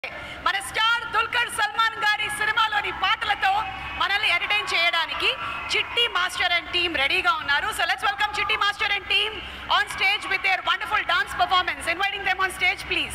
మన స్టార్ దుల్కర్ సల్మాన్ గారి సినిమాలోని పాటలతో మనల్ని ఎంటర్టైన్ చేయడానికి చిట్టి మాస్టర్ అండ్ టీమ్ రెడీగా ఉన్నారు so let's welcome Chitti master and team on stage with their wonderful dance performance inviting them on stage please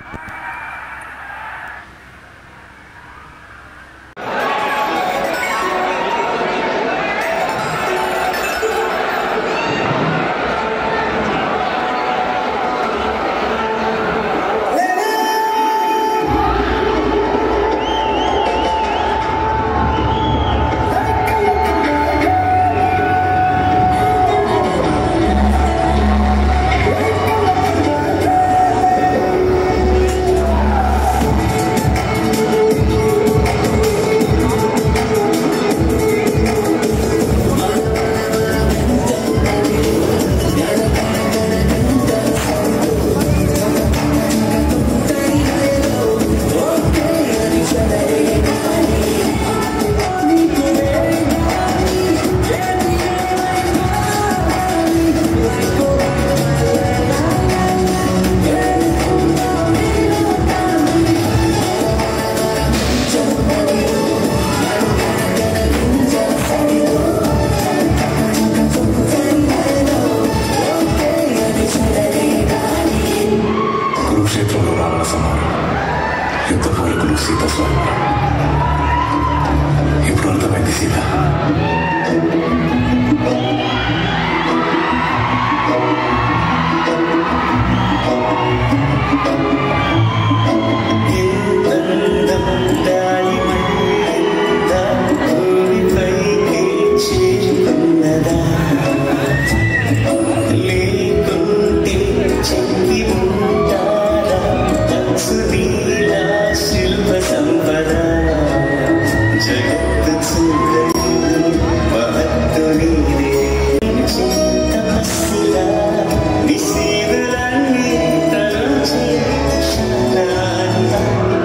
కురుక్షేత్రంలో రావణ సమానం యుద్ధ పోలికలు సీత స్వరూపం ఇప్పుడు అర్థమైంది సీత శిల్ప సంపద జగత్తు చూడని మహత్తు నీవే చింత హస్తిలా నిశీదులన్నీ తలచి శాంతాన్ని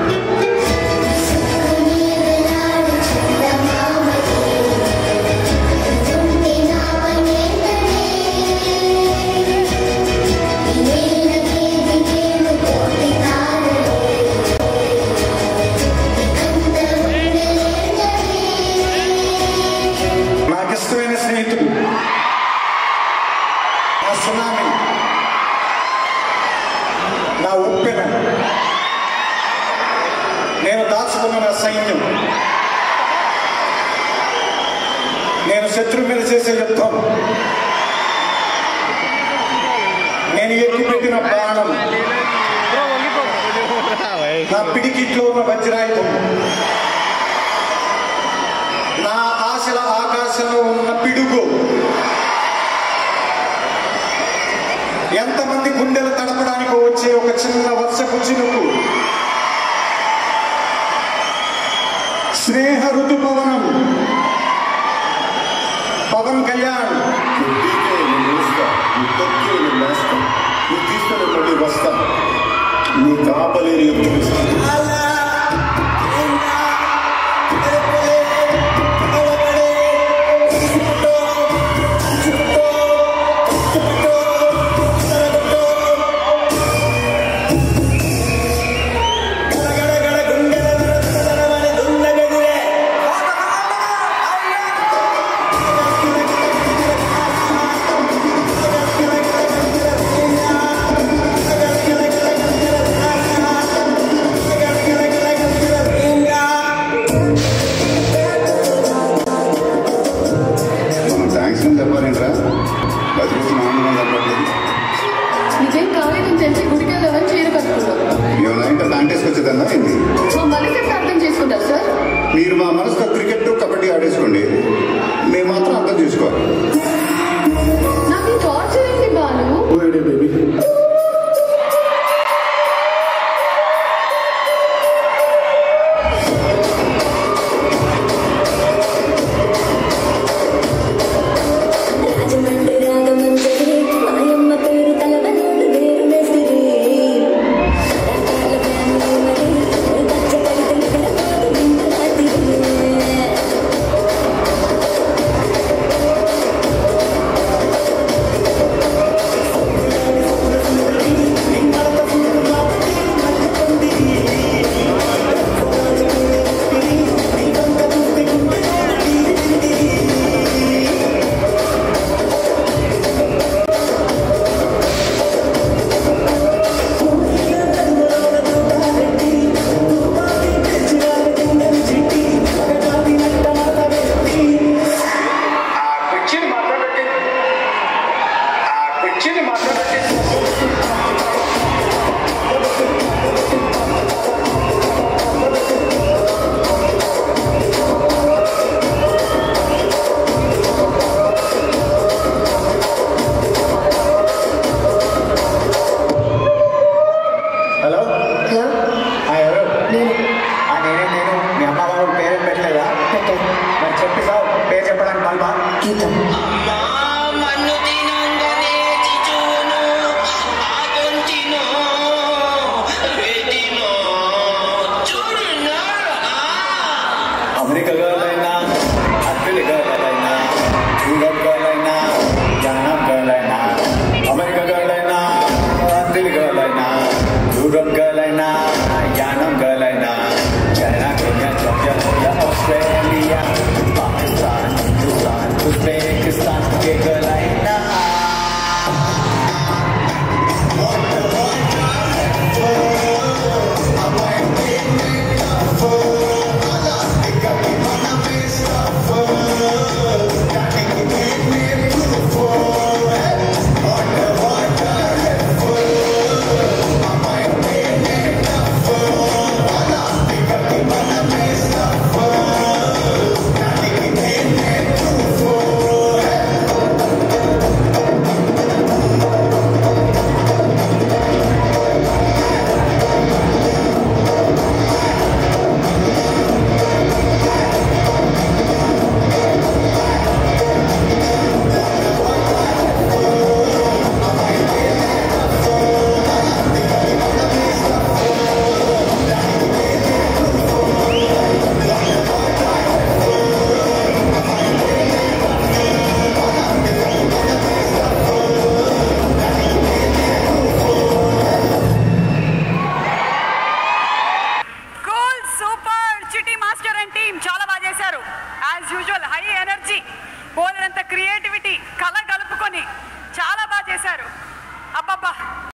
నాకు ఇష్టమైన స్నేహితుడు నా సునామీ నా ఉప్పెన నేను దాచుకున్న నా సైన్యం నేను శత్రువు మీద చేసే యుద్ధం నేను ఎక్కిపెట్టిన బాణం నా పిడికిట్లో ఉన్న వజ్రాయుధం నా ఆశల ఆకాశంలో ఉన్న పిడుగు ఎంతమంది గుండెలు తడపడానికి వచ్చే ఒక చిన్న వర్షపు చినుకు స్నేహ ఋతుపవనం పవన్ కళ్యాణ్ నీకే నేను వేస్తా నీ తొక్కే నేను వేస్తా నీ తీసుకొని మళ్ళీ వస్తా నీ కాపలేని యుద్ధం ఇస్తా మనం థ్యాంక్స్ అని చెప్పారేంట్రా పది రోజులు ఆనందం చెప్పట్లేదు నిజం కాలేదని తెలిసి గుడికి వెళ్ళామని చీర కట్టుకున్నాం మేము నైట్ ప్యాంటేస్కి వచ్చేదన్నా ఏంది మా మనసు ఎట్లా అర్థం చేసుకుంటారు సార్ మీరు మా మనసుతో క్రికెట్ కబడ్డీ ఆడేసుకోండి మేము మాత్రం అర్థం చేసుకోవాలి నాకు ఈ టార్చర్ ఏంటి బాలు పోయాడే బేబీ రాజమండ్రి రాగమంజరి మాయమ్మ పేరు తలవనోడు వేరు మెసిరి రకాల ఫ్యామిలీ మరి పచ్చ పడితే వింత రాత్రి నేను ఆ నేనే నేను మీ అమ్మ బాబు పేరు పెట్టలేదా పెట్టాను మరి చెప్పి సార్ పేరు చెప్పడానికి మళ్ళా గీతం మన్ను తినంగనే చిచును ఆగంటినో రెటినో చూడునా అమెరికా గర్ల్ అయినా అత్తిలి గర్ల్ అయినా యూరప్ గర్ల్ అయినా జానప్ గర్ల్ అయినా అమెరికా గర్ల్ అయినా అత్తిలి గర్ల్ అయినా యూరప్ గర్ల్ అయినా యానం గర్ల్ అయినా China Kenya Georgia Korea Australia Pakistan Hindustan Uzbekistan ఏ గర్ల్ అయినా cool super Chitti master and team చాలా బాగా చేశారు యాజ్ యూజువల్ హై ఎనర్జీ బోలెనంత క్రియేటివిటీ కళ కలుపుకొని చాలా బాగా చేశారు అబ్బబ్బా